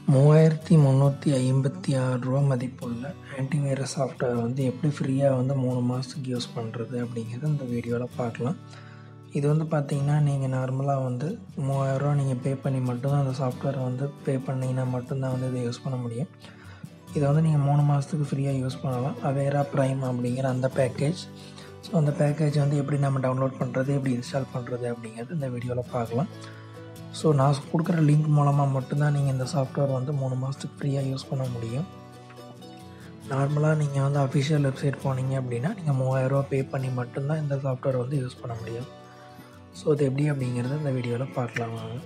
மூவாயிரத்தி முந்நூற்றி ஐம்பத்தி ஆறு ரூபா மதிப்புள்ள ஆன்டிவைரஸ் சாஃப்ட்வேர் வந்து எப்படி ஃப்ரீயாக வந்து மூணு மாதத்துக்கு யூஸ் பண்ணுறது அப்படிங்கிறத இந்த வீடியோவில் பார்க்கலாம் இது வந்து பார்த்தீங்கன்னா நீங்கள் நார்மலாக வந்து மூவாயிரரூவா நீங்கள் பே பண்ணி மட்டும்தான் அந்த சாஃப்ட்வேரை வந்து பே பண்ணிங்கன்னா மட்டும்தான் வந்து இதை யூஸ் பண்ண முடியும் இதை வந்து நீங்கள் மூணு மாதத்துக்கு ஃப்ரீயாக யூஸ் பண்ணலாம் அவேரா ப்ரைம் அப்படிங்கிற அந்த பேக்கேஜ் ஸோ அந்த பேக்கேஜ் வந்து எப்படி நம்ம டவுன்லோட் பண்ணுறது எப்படி இன்ஸ்டால் பண்ணுறது அப்படிங்கிறது இந்த வீடியோவில் பார்க்கலாம் ஸோ நான் கொடுக்குற லிங்க் மூலமாக மட்டும்தான் நீங்கள் இந்த சாஃப்ட்வேர் வந்து மூணு மாதத்துக்கு ஃப்ரீயாக யூஸ் பண்ண முடியும் நார்மலாக நீங்கள் வந்து அஃபிஷியல் வெப்சைட் போனீங்க அப்படின்னா நீங்கள் மூவாயிரரூவா பே பண்ணி மட்டும்தான் இந்த சாஃப்ட்வேர் வந்து யூஸ் பண்ண முடியும் ஸோ அது எப்படி அப்படிங்கிறத இந்த வீடியோவில் பார்க்கலாம் வாங்க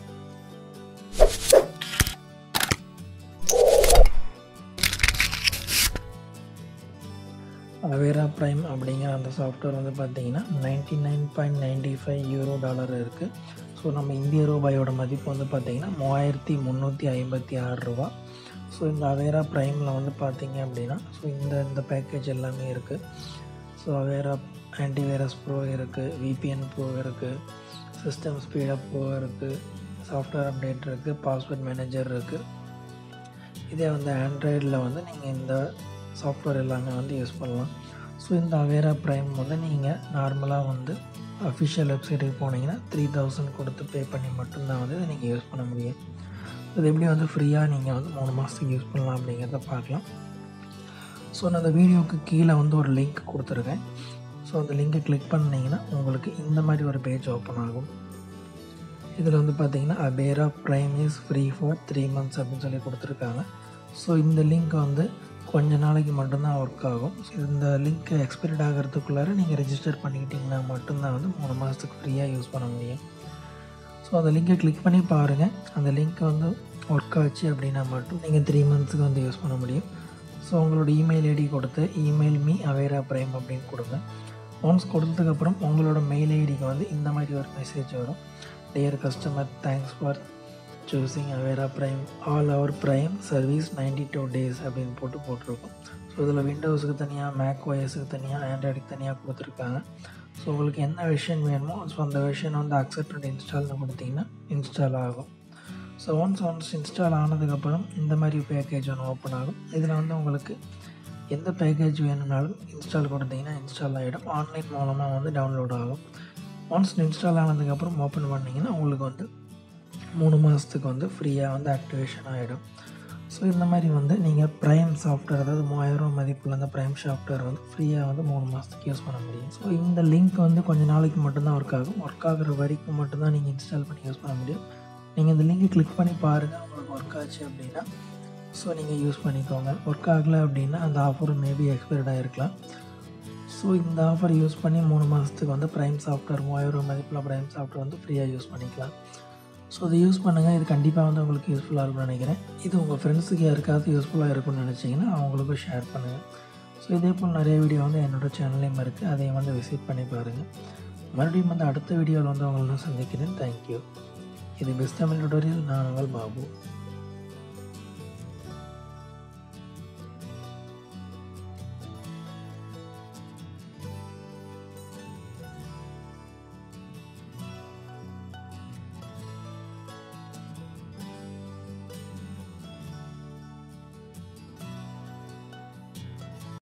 அவேரா ப்ரைம் அப்படிங்கிற அந்த சாஃப்ட்வேர் வந்து பார்த்தீங்கன்னா ninety nine point ninety five euro dollar இருக்குது ஸோ நம்ம இந்திய ரூபாயோட மதிப்பு வந்து பார்த்திங்கன்னா மூவாயிரத்தி முந்நூற்றி ஐம்பத்தி ஆறு ரூபா ஸோ இந்த அவேரா ப்ரைமில் வந்து பார்த்தீங்க அப்படின்னா ஸோ இந்த இந்த பேக்கேஜ் எல்லாமே இருக்குது ஸோ அவேரா ஆன்டிவைரஸ் ப்ரோ இருக்குது விபிஎன் ப்ரோ இருக்குது சிஸ்டம் ஸ்பீடப் ப்ரோ இருக்குது சாஃப்ட்வேர் அப்டேட் இருக்குது பாஸ்வேர்ட் மேனேஜர் இருக்குது இதே வந்து ஆண்ட்ராய்டில் வந்து நீங்கள் இந்த சாஃப்ட்வேர் எல்லாமே வந்து யூஸ் பண்ணலாம் ஸோ இந்த அவேரா ப்ரைம் வந்து நீங்கள் நார்மலாக வந்து அஃபிஷியல் வெப்சைட்டுக்கு போனீங்கன்னா த்ரீ தௌசண்ட் கொடுத்து பே பண்ணி மட்டும்தான் வந்து இதை நீங்கள் யூஸ் பண்ண முடியும் இது எப்படி வந்து ஃப்ரீயாக நீங்கள் வந்து மூணு மாதத்துக்கு யூஸ் பண்ணலாம் அப்படிங்கிறத பார்க்கலாம் ஸோ நான் அந்த வீடியோவுக்கு கீழே வந்து ஒரு லிங்க் கொடுத்துருக்கேன் ஸோ அந்த லிங்கை கிளிக் பண்ணிங்கன்னா உங்களுக்கு இந்த மாதிரி ஒரு பேஜ் ஓப்பன் ஆகும் இதில் வந்து பார்த்தீங்கன்னா Avira prime is free for three months அப்படின்னு சொல்லி கொடுத்துருக்காங்க ஸோ இந்த லிங்க் வந்து கொஞ்ச நாளைக்கு மட்டும்தான் ஒர்க் ஆகும் இந்த லிங்க் எக்ஸ்பைர்ட் ஆகிறதுக்குள்ளார நீங்கள் ரெஜிஸ்டர் பண்ணிக்கிட்டிங்கன்னா மட்டும்தான் வந்து மூணு மாதத்துக்கு ஃப்ரீயாக யூஸ் பண்ண முடியும் ஸோ அந்த லிங்கை கிளிக் பண்ணி பாருங்கள் அந்த லிங்க் வந்து ஒர்க் ஆச்சு அப்படின்னா மட்டும் நீங்கள் த்ரீ மந்த்ஸுக்கு வந்து யூஸ் பண்ண முடியும் ஸோ உங்களோட இமெயில் ஐடி கொடுத்து இமெயில் மீ அவேரா ப்ரைம் அப்படின்னு கொடுங்க ஒன்ஸ் கொடுத்ததுக்கப்புறம் உங்களோட மெயில் ஐடிக்கு வந்து இந்த மாதிரி ஒரு மெசேஜ் வரும் dear customer thanks for choosing Avira prime all our prime service ninety two days அப்படின்னு போட்டு போட்டிருக்கோம் ஸோ இதில் விண்டோஸுக்கு தனியாக மேக் ஒயஸுக்கு தனியாக ஆண்ட்ராய்டுக்கு தனியாக கொடுத்துருக்காங்க ஸோ உங்களுக்கு என்ன வெர்ஷன் வேணுமோ ஸோ அந்த வெர்ஷன் வந்து அக்செப்ட் அண்ட் இன்ஸ்டால்னு கொடுத்தீங்கன்னா இன்ஸ்டால் ஆகும் ஸோ ஒன்ஸ் ஒன்ஸ் இன்ஸ்டால் ஆனதுக்கப்புறம் இந்த மாதிரி பேக்கேஜ் ஒன்று ஓப்பன் ஆகும் இதில் வந்து உங்களுக்கு எந்த பேக்கேஜ் வேணும்னாலும் இன்ஸ்டால் கொடுத்தீங்கன்னா இன்ஸ்டால் ஆகிடும் ஆன்லைன் மூலமாக வந்து டவுன்லோட் ஆகும் ஒன்ஸ் இன்ஸ்டால் ஆனதுக்கப்புறம் ஓப்பன் பண்ணிங்கன்னா உங்களுக்கு வந்து மூணு மாதத்துக்கு வந்து ஃப்ரீயாக வந்து ஆக்டிவேஷன் ஆகிடும் ஸோ இந்த மாதிரி வந்து நீங்கள் ப்ரைம் சாஃப்ட்வேர் அதாவது மூவாயிரம் மதிப்புள்ள அந்த ப்ரைம் சாஃப்ட்வேர் வந்து ஃப்ரீயாக வந்து மூணு மாதத்துக்கு யூஸ் பண்ண முடியும் ஸோ இந்த லிங்க் வந்து கொஞ்சம் நாளைக்கு மட்டும்தான் ஒர்க் ஆகும் ஒர்க் ஆகிற வரைக்கும் மட்டும்தான் நீங்கள் இன்ஸ்டால் பண்ணி யூஸ் பண்ண முடியும் நீங்கள் இந்த லிங்கை கிளிக் பண்ணி பாருங்கள் உங்களுக்கு ஒர்க் ஆச்சு அப்படின்னா ஸோ நீங்கள் யூஸ் பண்ணிக்கோங்க ஒர்க் ஆகலை அப்படின்னா அந்த ஆஃபர் மேபி எக்ஸ்பைர்டாக இருக்கலாம் ஸோ இந்த ஆஃபர் யூஸ் பண்ணி மூணு மாதத்துக்கு வந்து ப்ரைம் சாஃப்ட்வேர் மூவாயிரம் மதிப்பில் ப்ரைம் சாஃப்ட்வேர் வந்து ஃப்ரீயாக யூஸ் பண்ணிக்கலாம் ஸோ இதை யூஸ் பண்ணுங்கள் இது கண்டிப்பாக வந்து உங்களுக்கு யூஸ்ஃபுல்லாக இருக்கும்னு நினைக்கிறேன் இது உங்கள் ஃப்ரெண்ட்ஸுக்கு யாருக்காவது யூஸ்ஃபுல்லாக இருக்கும்னு நினச்சிங்கன்னா அவங்களுக்கும் ஷேர் பண்ணுங்கள் ஸோ இதே போல் நிறைய வீடியோ வந்து என்னோடய சேனல்லையும் இருக்குது அதையும் வந்து விசிட் பண்ணி பாருங்கள் மறுபடியும் வந்து அடுத்த வீடியோவில் வந்து உங்களை நான் சந்திக்கிறேன் தேங்க்யூ இது பெஸ்ட் தமிழ் டுடோரியல் நான் உங்கள் பாபு